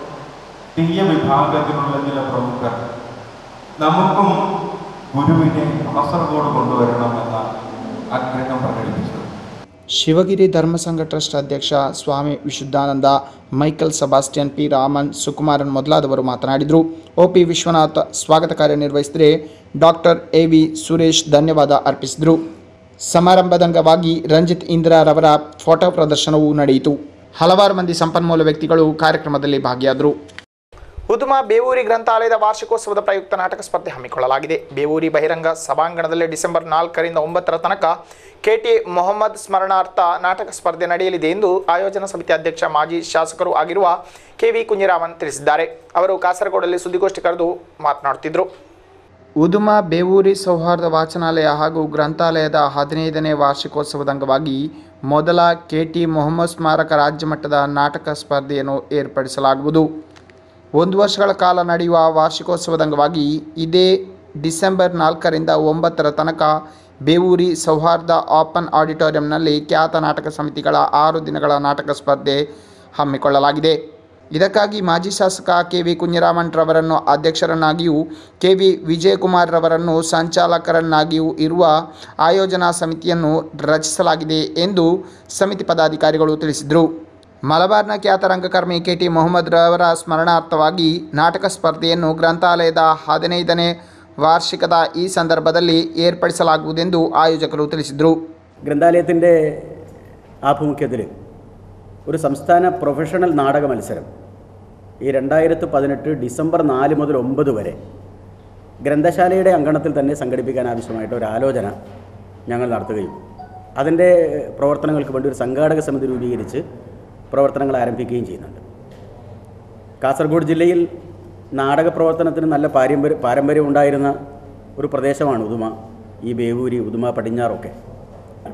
തീയ വിഭാഗത്തിലുള്ള ചില പ്രമുഖർ നമുക്കും ഗുരുവിനെ കാസർഗോഡ് കൊണ്ടുവരണമെന്ന ആഗ്രഹം പ്രകടിപ്പിച്ചത് ಶಿವಗಿರಿ ಧರ್ಮಸಂಘ ಟ್ರಸ್ಟ್ ಅಧ್ಯಕ್ಷ Swami Vishuddhananda Michael Sebastian P Raman Sukumaran ಮೊದಲಾದವರು ಮಾತನಾಡಿದರು ಒ ಪಿ ವಿಶ್ವನಾಥ್ ಸ್ವಾಗತ ಕಾರ್ಯನಿರ್ವಹಿಸಿದರೆ ಡಾಕ್ಟರ್ ಎ ವಿ ಸುರೇಶ್ ಧನ್ಯವಾದ ಅರ್ಪಿಸಿದರು ಸಮಾರಂಭದಂಗವಾಗಿ ರಂಜಿತ್ ಇಂದಿರಾರವರ ಫೋಟೋ ಪ್ರದರ್ಶನವೂ ನಡೆಯಿತು ಹಲವಾರು ಮಂದಿ ಸಂಪನ್ಮೂಲ ವ್ಯಕ್ತಿಗಳು ಕಾರ್ಯಕ್ರಮದಲ್ಲಿ ಭಾಗಿಯಾದರು ಉದುಮ ಬೇವೂರಿ ಗ್ರಂಥಾಲಯದ ವಾರ್ಷಿಕೋತ್ಸವದ ಪ್ರಯುಕ್ತ ನಾಟಕ ಸ್ಪರ್ಧೆ ಹಮ್ಮಿಕೊಳ್ಳಲಾಗಿದೆ ಬೇವೂರಿ ಬಹಿರಂಗ ಸಭಾಂಗಣದಲ್ಲಿ ಡಿಸೆಂಬರ್ ನಾಲ್ಕರಿಂದ ಒಂಬತ್ತರ ತನಕ ಕೆಟಿ ಮೊಹಮ್ಮದ್ ಸ್ಮರಣಾರ್ಥ ನಾಟಕ ಸ್ಪರ್ಧೆ ನಡೆಯಲಿದೆ ಎಂದು ಆಯೋಜನಾ ಸಮಿತಿ ಅಧ್ಯಕ್ಷ ಮಾಜಿ ಶಾಸಕರು ಆಗಿರುವ ಕೆವಿ ಕುಂಜಿರಾಮನ್ ತಿಳಿಸಿದ್ದಾರೆ ಅವರು ಕಾಸರಗೋಡಲ್ಲಿ ಸುದ್ದಿಗೋಷ್ಠಿ ಕರೆದು ಮಾತನಾಡುತ್ತಿದ್ದರು ಉದುಮ ಬೇವೂರಿ ಸೌಹಾರ್ದ ವಾಚನಾಲಯ ಹಾಗೂ ಗ್ರಂಥಾಲಯದ ಹದಿನೈದನೇ ವಾರ್ಷಿಕೋತ್ಸವದ ಅಂಗವಾಗಿ ಮೊದಲ ಕೆಟಿ ಮೊಹಮ್ಮದ್ ಸ್ಮಾರಕ ರಾಜ್ಯ ಮಟ್ಟದ ನಾಟಕ ಸ್ಪರ್ಧೆಯನ್ನು ಏರ್ಪಡಿಸಲಾಗುವುದು ಒಂದು ವರ್ಷಗಳ ಕಾಲ ನಡೆಯುವ ವಾರ್ಷಿಕೋತ್ಸವದ ಅಂಗವಾಗಿ ಇದೇ ಡಿಸೆಂಬರ್ ನಾಲ್ಕರಿಂದ ಒಂಬತ್ತರ ತನಕ ಬೇವೂರಿ ಸೌಹಾರ್ದ ಓಪನ್ ಆಡಿಟೋರಿಯಂನಲ್ಲಿ ಖ್ಯಾತ ನಾಟಕ ಸಮಿತಿಗಳ ಆರು ದಿನಗಳ ನಾಟಕ ಸ್ಪರ್ಧೆ ಹಮ್ಮಿಕೊಳ್ಳಲಾಗಿದೆ ಇದಕ್ಕಾಗಿ ಮಾಜಿ ಶಾಸಕ ಕೆ ವಿ ಕುഞ്ഞിರಾಮನ್ರವರನ್ನು ಅಧ್ಯಕ್ಷರನ್ನಾಗಿಯೂ ಕೆ ವಿ ವಿಜಯಕುಮಾರ್ರವರನ್ನು ಸಂಚಾಲಕರನ್ನಾಗಿಯೂ ಇರುವ ಆಯೋಜನಾ ಸಮಿತಿಯನ್ನು ರಚಿಸಲಾಗಿದೆ ಎಂದು ಸಮಿತಿ ಪದಾಧಿಕಾರಿಗಳು ತಿಳಿಸಿದರು ಮಲಬಾರ್ನ ಖ್ಯಾತ ರಂಗಕರ್ಮಿ ಕೆ ಟಿ ಮೊಹಮ್ಮದ್ರವರ ಸ್ಮರಣಾರ್ಥವಾಗಿ ನಾಟಕ ಸ್ಪರ್ಧೆಯನ್ನು ಗ್ರಂಥಾಲಯದ ಹದಿನೈದನೇ ವಾರ್ಷಿಕದ ಈ ಸಂದರ್ಭದಲ್ಲಿ ಏರ್ಪಡಿಸಲಾಗುವುದೆಂದು ಆಯೋಜಕರು ತಿಳಿಸಿದರು ഗ്രന്ഥാലയത്തിൻ്റെ ആഭിമുഖ്യത്തിൽ ഒരു സംസ്ഥാന പ്രൊഫഷണൽ നാടക മത്സരം ഈ രണ്ടായിരത്തി പതിനെട്ട് ഡിസംബർ നാല് മുതൽ ഒമ്പത് വരെ ഗ്രന്ഥശാലയുടെ അങ്കണത്തിൽ തന്നെ സംഘടിപ്പിക്കാൻ ആവശ്യമായിട്ട് ഒരു ആലോചന ഞങ്ങൾ നടത്തുകയും അതിൻ്റെ പ്രവർത്തനങ്ങൾക്ക് വേണ്ടി ഒരു സംഘാടക സമിതി രൂപീകരിച്ച് പ്രവർത്തനങ്ങൾ ആരംഭിക്കുകയും ചെയ്യുന്നുണ്ട് കാസർഗോഡ് ജില്ലയിൽ നാടക പ്രവർത്തനത്തിന് നല്ല പാരമ്പര്യ പാരമ്പര്യം ഉണ്ടായിരുന്ന ഒരു പ്രദേശമാണ് ഉദുമ ഈ ബേവൂരി ഉദുമ പടിഞ്ഞാറൊക്കെ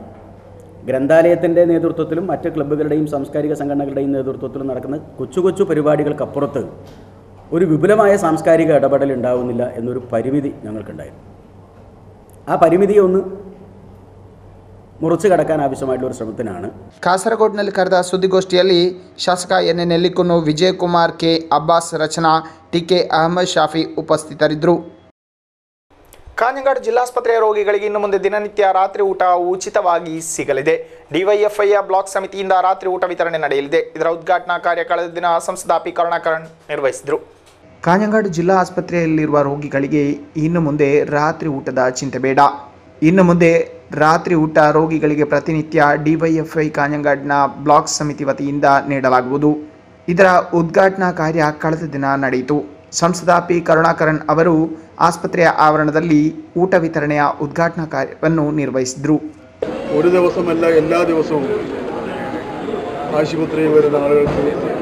ഗ്രന്ഥാലയത്തിൻ്റെ നേതൃത്വത്തിലും മറ്റ് ക്ലബ്ബുകളുടെയും സാംസ്കാരിക സംഘടനകളുടെയും നേതൃത്വത്തിലും നടക്കുന്ന കൊച്ചു കൊച്ചു പരിപാടികൾക്കപ്പുറത്ത് ഒരു വിപുലമായ സാംസ്കാരിക ഇടപെടൽ ഉണ്ടാവുന്നില്ല എന്നൊരു പരിമിതി ഞങ്ങൾക്കുണ്ടായിരുന്നു ആ പരിമിതിയെ ഒന്ന് മുറിച്ചു കടക്കാൻ ആവശ്യമായിട്ടുള്ള ഒരു ശ്രമത്തിനാണ് ಕಾಸರಗೋಡ್ನಲ್ಲಿ ಕರೆದ ಸುದ್ದಿಗೋಷ್ಠಿಯಲ್ಲಿ ಶಾಸಕ N A Nellikunnu Vijayakumar K Abbas Rachana T K Ahmed Shafi ಉಪಸ್ಥಿತರಿದ್ದರು ಕಾಂಜಂಗಾಡ್ ಜಿಲ್ಲಾಸ್ಪತ್ರೆಯ ರೋಗಿಗಳಿಗೆ ಇನ್ನು ಮುಂದೆ ದಿನನಿತ್ಯ ರಾತ್ರಿ ಊಟ ಉಚಿತವಾಗಿ ಸಿಗಲಿದೆ ಡಿವೈಎಫ್ಐಯ ಬ್ಲಾಕ್ ಸಮಿತಿಯಿಂದ ರಾತ್ರಿ ಊಟ ವಿತರಣೆ ನಡೆಯಲಿದೆ ಇದರ ಉದ್ಘಾಟನಾ ಕಾರ್ಯ ಕಳೆದ ದಿನ ಸಂಸದ ಪಿ ಕರುಣಾಕರಣ್ ನಿರ್ವಹಿಸಿದರು ಕಾಂಜಂಗಾಡು ಜಿಲ್ಲಾ ಆಸ್ಪತ್ರೆಯಲ್ಲಿರುವ ರೋಗಿಗಳಿಗೆ ಇನ್ನು ಮುಂದೆ ರಾತ್ರಿ ಊಟದ ಚಿಂತೆ ಬೇಡ ಇನ್ನು ಮುಂದೆ ರಾತ್ರಿ ಊಟ ರೋಗಿಗಳಿಗೆ ಪ್ರತಿನಿತ್ಯ ಡಿವೈಎಫ್ಐ ಕಾಂಜಂಗಾಡ್ನ ಬ್ಲಾಕ್ ಸಮಿತಿ ವತಿಯಿಂದ ನೀಡಲಾಗುವುದು ಇದರ ಉದ್ಘಾಟನಾ ಕಾರ್ಯ ಕಳೆದ ದಿನ ನಡೆಯಿತು ಸಂಸದ ಪಿ ಕರುಣಾಕರನ್ ಅವರು ಆಸ್ಪತ್ರೆಯ ಆವರಣದಲ್ಲಿ ಊಟ ವಿತರಣೆಯ ಉದ್ಘಾಟನಾ ಕಾರ್ಯವನ್ನು ನಿರ್ವಹಿಸಿದರು ഒരു ദിവസമല്ല എല്ലാ ദിവസവും ആശുപത്രിയിൽ വരുന്ന ആളുകൾക്ക്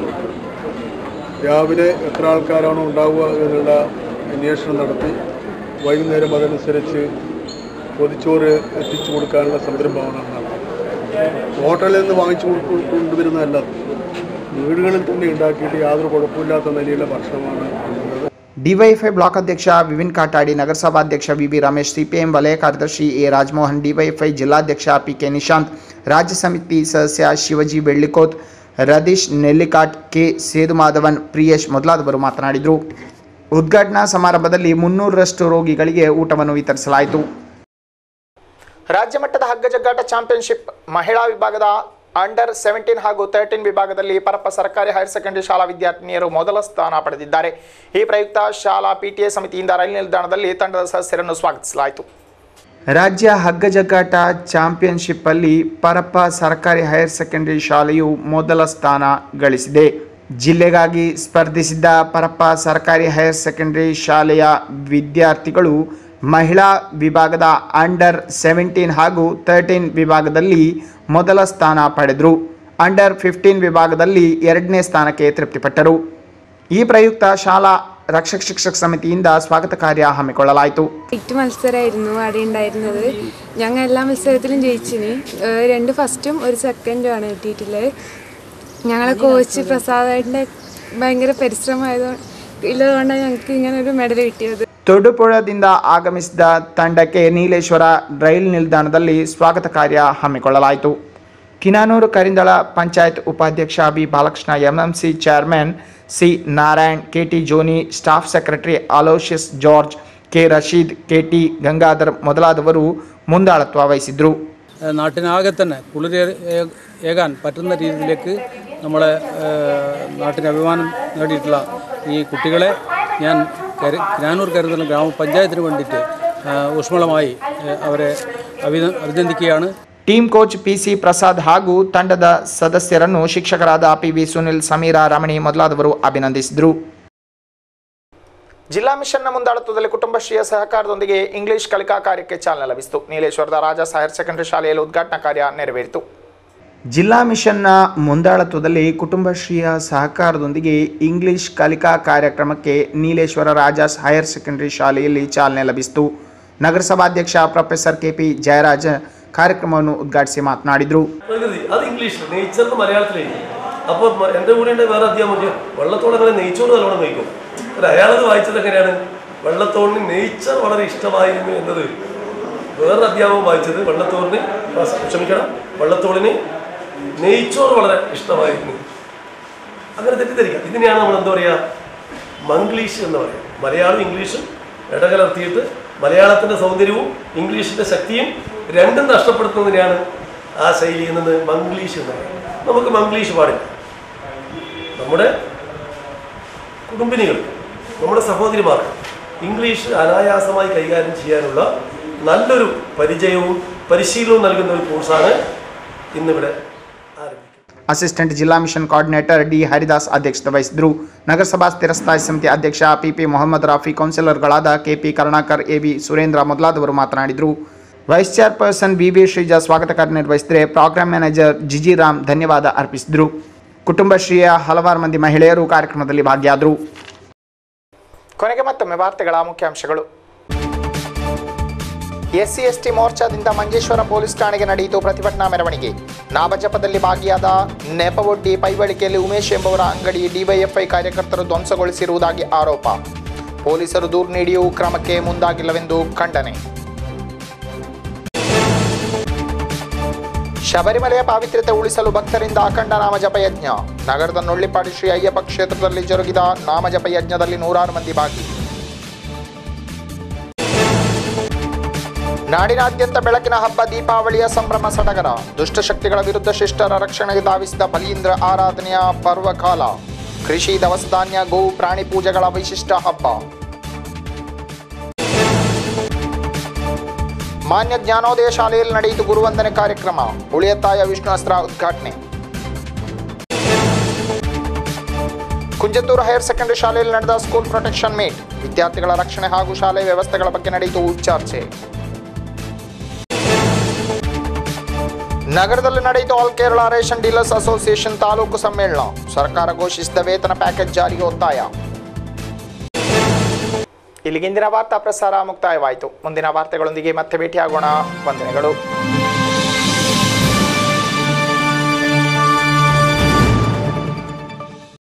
രാവിലെ എത്ര ആൾക്കാരാണോ ഉണ്ടാവുക എന്നുള്ള അന്വേഷണം നടത്തി വൈകുന്നേരം അതനുസരിച്ച് പൊതിച്ചോറ് എത്തിച്ചു കൊടുക്കാനുള്ള സംരംഭമാണ് നടത്തുന്നത് ഹോട്ടലിൽ നിന്ന് വാങ്ങിച്ചു കൊടു- കൊണ്ടുവരുന്നതല്ല വീടുകളിൽ തന്നെ ഉണ്ടാക്കിയിട്ട് യാതൊരു കുഴപ്പമില്ലാത്ത നിലയിലുള്ള ഭക്ഷണമാണ് ഉള്ളത് ಡಿವೈಎಫ್ಐ ಬ್ಲಾಕ್ ಅಧ್ಯಕ್ಷ ವಿವಿನ್ ಕಾಟಾಡಿ ನಗರಸಭಾಧ್ಯಕ್ಷ ವಿಬಿ ರಮೇಶ್ ಸಿಪಿಎಂ ವಲಯ ಕಾರ್ಯದರ್ಶಿ ಎ ರಾಜಮೋಹನ್ ಡಿವೈಎಫ್ಐ ಜಿಲ್ಲಾಧ್ಯಕ್ಷ ಪಿಕೆ ನಿಶಾಂತ್ ರಾಜ್ಯ ಸಮಿತಿ ಸದಸ್ಯ ಶಿವಜಿ ಬೆಳ್ಳಿಕೋತ್ ರದೀಶ್ ನೆಲ್ಲಿಕಾಟ್ ಕೆ ಸೇದುಮಾಧವನ್ ಪ್ರಿಯೇಶ್ ಮೊದಲಾದವರು ಮಾತನಾಡಿದರು ಉದ್ಘಾಟನಾ ಸಮಾರಂಭದಲ್ಲಿ ಮುನ್ನೂರರಷ್ಟು ರೋಗಿಗಳಿಗೆ ಊಟವನ್ನು ವಿತರಿಸಲಾಯಿತು ರಾಜ್ಯ ಮಟ್ಟದ ಹಗ್ಗ ಜಗ್ಗಾಟ ಚಾಂಪಿಯನ್ಶಿಪ್ ಮಹಿಳಾ ವಿಭಾಗದ ಅಂಡರ್ ಸೆವೆಂಟೀನ್ ಹಾಗೂ ತರ್ಟೀನ್ ವಿಭಾಗದಲ್ಲಿ ಪರಪ್ಪ ಸರ್ಕಾರಿ ಹೈಯರ್ ಸೆಕೆಂಡರಿ ಶಾಲಾ ವಿದ್ಯಾರ್ಥಿನಿಯರು ಮೊದಲ ಸ್ಥಾನ ಪಡೆದಿದ್ದಾರೆ ಈ ಪ್ರಯುಕ್ತ ಶಾಲಾ ಪಿಟಿಎ ಸಮಿತಿಯಿಂದ ರೈಲು ನಿಲ್ದಾಣದಲ್ಲಿ ತಂಡದ ಸದಸ್ಯರನ್ನು ಸ್ವಾಗತಿಸಲಾಯಿತು ರಾಜ್ಯ ಹಗ್ಗ ಜಗ್ಗಾಟ ಚಾಂಪಿಯನ್ಶಿಪ್ಪಲ್ಲಿ ಪರಪ್ಪ ಸರ್ಕಾರಿ ಹೈಯರ್ ಸೆಕೆಂಡರಿ ಶಾಲೆಯು ಮೊದಲ ಸ್ಥಾನ ಗಳಿಸಿದೆ ಜಿಲ್ಲೆಗಾಗಿ ಸ್ಪರ್ಧಿಸಿದ್ದ ಪರಪ್ಪ ಸರ್ಕಾರಿ ಹೈಯರ್ ಸೆಕೆಂಡರಿ ಶಾಲೆಯ ವಿದ್ಯಾರ್ಥಿಗಳು ಮಹಿಳಾ ವಿಭಾಗದ ಅಂಡರ್ ಸೆವೆಂಟೀನ್ ಹಾಗೂ ತರ್ಟೀನ್ ವಿಭಾಗದಲ್ಲಿ ಮೊದಲ ಸ್ಥಾನ ಪಡೆದರು ಅಂಡರ್ ಫಿಫ್ಟೀನ್ ವಿಭಾಗದಲ್ಲಿ ಎರಡನೇ ಸ್ಥಾನಕ್ಕೆ ತೃಪ್ತಿಪಟ್ಟರು ಈ ಪ್ರಯುಕ್ತ ಶಾಲಾ ರಕ್ಷಕ ಶಿಕ್ಷಕ ಸಮಿತಿಯಿಂದ ಸ್ವಾಗತ ಕಾರ್ಯ ಹಮ್ಮಿಕೊಳ್ಳಲಾಯಿತು എട്ട് മത്സരമായിരുന്നു അവിടെ ഉണ്ടായിരുന്നത് ഞങ്ങൾ എല്ലാ മത്സരത്തിലും ജയിച്ചിന് ഏഹ് രണ്ട് ഫസ്റ്റും ഒരു സെക്കൻഡും ആണ് കിട്ടിയിട്ടുള്ളത് ഞങ്ങളെ കോച്ച് പ്രസാദേട്ടൻ്റെ ഭയങ്കര പരിശ്രമമായതുകൊണ്ട് ഇല്ലതുകൊണ്ടാണ് ഞങ്ങൾക്ക് ഇങ്ങനെ ഒരു മെഡൽ കിട്ടിയത് ತೊಡುಪುಳದಿಂದ ಆಗಮಿಸಿದ ತಂಡಕ್ಕೆ ನೀಲೇಶ್ವರ ರೈಲು ನಿಲ್ದಾಣದಲ್ಲಿ ಸ್ವಾಗತ ಕಾರ್ಯ ಹಮ್ಮಿಕೊಳ್ಳಲಾಯಿತು ಕಿನಾನೂರು ಕರಿಂದಳ ಪಂಚಾಯತ್ ಉಪಾಧ್ಯಕ್ಷ B Balakrishna MMC chairman C Narayan KT Johnny staff secretary Aloysius George K Rasheed KT Gangadhar ಮೊದಲಾದವರು ಮುಂದಾಳತ್ವ ವಹಿಸಿದ್ರು ഏഹ് നാട്ടിനാകെ തന്നെ കുളിർ ഏകാൻ പറ്റുന്ന രീതിയിലേക്ക് നമ്മളെ ഏഹ് നാട്ടിന് അഭിമാനം നേടിയിട്ടുള്ള ഈ കുട്ടികളെ ഞാൻ കരു കിരാനൂർ കരുതൽ ഗ്രാമപഞ്ചായത്തിന് വേണ്ടിയിട്ട് ഏഹ് ഊഷ്മളമായി ഏഹ് അവരെ അഭിന അഭിനന്ദിക്കുകയാണ് team coach P C Prasad ಹಾಗೂ ತಂಡದ ಸದಸ್ಯರನ್ನು ಶಿಕ್ಷಕರಾದ ಪಿ ವಿ ಸುನಿಲ್ ಸಮೀರಾ ರಮಣಿ ಮೊದಲಾದವರು ಅಭಿನಂದಿಸಿದರು ಜಿಲ್ಲಾ ಮಿಷನ್ನ ಮುಂದಾಳತ್ವದಲ್ಲಿ ಕುಟುಂಬಶ್ರೀಯ ಸಹಕಾರದೊಂದಿಗೆ ಇಂಗ್ಲಿಷ್ ಕಲಿಕಾ ಕಾರ್ಯಕ್ಕೆ ಚಾಲನೆ ಲಭಿಸಿತು ನೀಲೇಶ್ವರದ ರಾಜಾಸ್ ಹೈಯರ್ ಸೆಕೆಂಡರಿ ಶಾಲೆಯಲ್ಲಿ ಉದ್ಘಾಟನಾ ಕಾರ್ಯ ನೆರವೇರಿತು ಜಿಲ್ಲಾ ಮಿಷನ್ನ ಮುಂದಾಳತ್ವದಲ್ಲಿ ಕುಟುಂಬಶ್ರೀಯ ಸಹಕಾರದೊಂದಿಗೆ ಇಂಗ್ಲಿಷ್ ಕಲಿಕಾ ಕಾರ್ಯಕ್ರಮಕ್ಕೆ ನೀಲೇಶ್ವರ ರಾಜಾಸ್ ಹೈಯರ್ ಸೆಕೆಂಡರಿ ಶಾಲೆಯಲ್ಲಿ ಚಾಲನೆ ಲಭಿಸಿತು ನಗರಸಭಾಧ್ಯಕ್ಷ ಪ್ರೊಫೆಸರ್ ಕೆ പി ജയരാജ് കാര്യക്രമವನ್ನು ഉദ്ഘാಟಿಸಿ മാತನಾಡಿದರು പ്രകൃതി അത് ഇംഗ്ലീഷിൽ നെയ്ച്ചറിന് മലയാളത്തിലേക്ക് അപ്പോൾ എൻ്റെ കൂടെ ഉണ്ട് വേറെ അധ്യാപകൻ വെള്ളത്തോടെ അങ്ങനെ നെയ്ച്ചോറ് നല്ലോണം നയിക്കും അല്ല അയാളത് വായിച്ചത് എങ്ങനെയാണ് വെള്ളത്തോടിന് നെയ്ച്ചർ വളരെ ഇഷ്ടമായിരുന്നു എന്നത് വേറൊരു അധ്യാപകൻ വായിച്ചത് വെള്ളത്തോടിന് ക്ഷമിക്കണം വെള്ളത്തോടിന് നെയ്ച്ചോറ് വളരെ ഇഷ്ടമായിരുന്നു അങ്ങനെ തെറ്റിദ്ധരിക്കാം ഇതിനെയാണ് നമ്മൾ എന്താ പറയുക മംഗ്ലീഷ് എന്ന് പറയുക മലയാളം ഇംഗ്ലീഷും ഇടകലർത്തിയിട്ട് മലയാളത്തിൻ്റെ സൗന്ദര്യവും ഇംഗ്ലീഷിൻ്റെ ശക്തിയും രണ്ടും നഷ്ടപ്പെടുത്തുന്നതിനെയാണ് ആ ശൈലി എന്നത് മംഗ്ലീഷ് എന്ന് പറയുന്നത് നമുക്ക് മംഗ്ലീഷ് പാടില്ല നമ്മുടെ കുടുംബിനികൾ നമ്മുടെ സഹോദരിമാർക്ക് ഇംഗ്ലീഷ് അനായാസമായി കൈകാര്യം ചെയ്യാനുള്ള നല്ലൊരു പരിചയവും പരിശീലനവും നൽകുന്ന ഒരു കോഴ്സാണ് ഇന്നിവിടെ ಅಸಿಸ್ಟೆಂಟ್ ಜಿಲ್ಲಾ ಮಿಷನ್ ಕೋಆರ್ಡಿನೇಟರ್ ಡಿ ಹರಿದಾಸ್ ಅಧ್ಯಕ್ಷತೆ ವಹಿಸಿದರು ನಗರಸಭಾ ಸ್ಥಿರಸ್ಥಾಯಿ ಸಮಿತಿ ಅಧ್ಯಕ್ಷ ಪಿಪಿ ಮೊಹಮ್ಮದ್ ರಾಫಿ ಕೌನ್ಸಿಲರ್ಗಳಾದ ಕೆಪಿ ಕರುಣಾಕರ್ ಎಬಿ ಸುರೇಂದ್ರ ಮೊದಲಾದವರು ಮಾತನಾಡಿದರು vice chairperson B V Sreeja ಸ್ವಾಗತ ಕಾರ್ಯ ನಿರ್ವಹಿಸಿದರೆ ಪ್ರೋಗ್ರಾಂ ಮ್ಯಾನೇಜರ್ ಜಿಜಿರಾಮ್ ಧನ್ಯವಾದ ಅರ್ಪಿಸಿದರು ಕುಟುಂಬಶ್ರೀಯ ಹಲವಾರು ಮಂದಿ ಮಹಿಳೆಯರು ಕಾರ್ಯಕ್ರಮದಲ್ಲಿ ಭಾಗಿಯಾದರು ಕೊನೆಗೆ ಮತ್ತೊಮ್ಮೆ ವಾರ್ತೆಗಳ ಮುಖ್ಯಾಂಶಗಳು ಎಸ್ಸಿ ಎಸ್ಟಿ ಮೋರ್ಚಾದಿಂದ ಮಂಜೇಶ್ವರ ಪೊಲೀಸ್ ಠಾಣೆಗೆ ನಡೆಯಿತು ಪ್ರತಿಭಟನಾ ಮೆರವಣಿಗೆ ನಾಮಜಪದಲ್ಲಿ ಭಾಗಿಯಾದ ನೆಪವೊಡ್ಡಿ ಪೈವಳಿಕೆಯಲ್ಲಿ ಉಮೇಶ್ ಎಂಬುವರ ಅಂಗಡಿ ಡಿವೈಎಫ್ಐ ಕಾರ್ಯಕರ್ತರು ಧ್ವಂಸಗೊಳಿಸಿರುವುದಾಗಿ ಆರೋಪ ಪೊಲೀಸರು ದೂರು ನೀಡಿಯೂ ಕ್ರಮಕ್ಕೆ ಮುಂದಾಗಿಲ್ಲವೆಂದು ಖಂಡನೆ ಶಬರಿಮಲೆಯ ಪಾವಿತ್ರ್ಯತೆ ಉಳಿಸಲು ಭಕ್ತರಿಂದ ಅಖಂಡ ನಾಮಜಪ ಯಜ್ಞ ನಗರದ ನೊಳ್ಳಿಪಾಡಿ ಶ್ರೀ ಅಯ್ಯಪ್ಪ ಕ್ಷೇತ್ರದಲ್ಲಿ ಜರುಗಿದ ನಾಮಜಪ ಯಜ್ಞದಲ್ಲಿ ನೂರಾರು ಮಂದಿ ಭಾಗಿ ನಾಡಿನಾದ್ಯಂತ ಬೆಳಕಿನ ಹಬ್ಬ ದೀಪಾವಳಿಯ ಸಂಭ್ರಮ ಸಡಗರ ದುಷ್ಟಶಕ್ತಿಗಳ ವಿರುದ್ಧ ಶಿಷ್ಟರ ರಕ್ಷಣೆಗೆ ಧಾವಿಸಿದ ಬಲೀಂದ್ರ ಆರಾಧನೆಯ ಪರ್ವಕಾಲ ಕೃಷಿ ದವಸ ಧಾನ್ಯ ಗೋ ಪ್ರಾಣಿ ಪೂಜೆಗಳ ವಿಶಿಷ್ಟ ಹಬ್ಬ ಮಾನ್ಯ ಜ್ಞಾನೋದಯ ಶಾಲೆಯಲ್ಲಿ ನಡೆಯಿತು ಗುರುವಂದನೆ ಕಾರ್ಯಕ್ರಮ ಉಳಿಯತ್ತಾಯ ವಿಷ್ಣುಅಸ್ತ್ರ ಉದ್ಘಾಟನೆ ಕುಂಜತ್ತೂರು ಹೈಯರ್ ಸೆಕೆಂಡರಿ ಶಾಲೆಯಲ್ಲಿ ನಡೆದ ಸ್ಕೂಲ್ ಪ್ರೊಟೆಕ್ಷನ್ ಮೀಟ್ ವಿದ್ಯಾರ್ಥಿಗಳ ರಕ್ಷಣೆ ಹಾಗೂ ಶಾಲೆ ವ್ಯವಸ್ಥೆಗಳ ಬಗ್ಗೆ ನಡೆಯಿತು ಚರ್ಚೆ ನಗರದಲ್ಲಿ ನಡೆಯಿತು all Kerala ration dealers association taluk ಸಮ್ಮೇಳನ ಸರ್ಕಾರ ಘೋಷಿಸಿದ ವೇತನ ಪ್ಯಾಕೇಜ್ ಜಾರಿಗೆ ಒತ್ತಾಯ ಇಲ್ಲಿಗಿಂದಿನ ವಾರ್ತಾ ಪ್ರಸಾರ ಮುಕ್ತಾಯವಾಯಿತು ಮುಂದಿನ ವಾರ್ತೆಗಳೊಂದಿಗೆ ಮತ್ತೆ ಭೇಟಿಯಾಗೋಣ ವಂದನೆಗಳು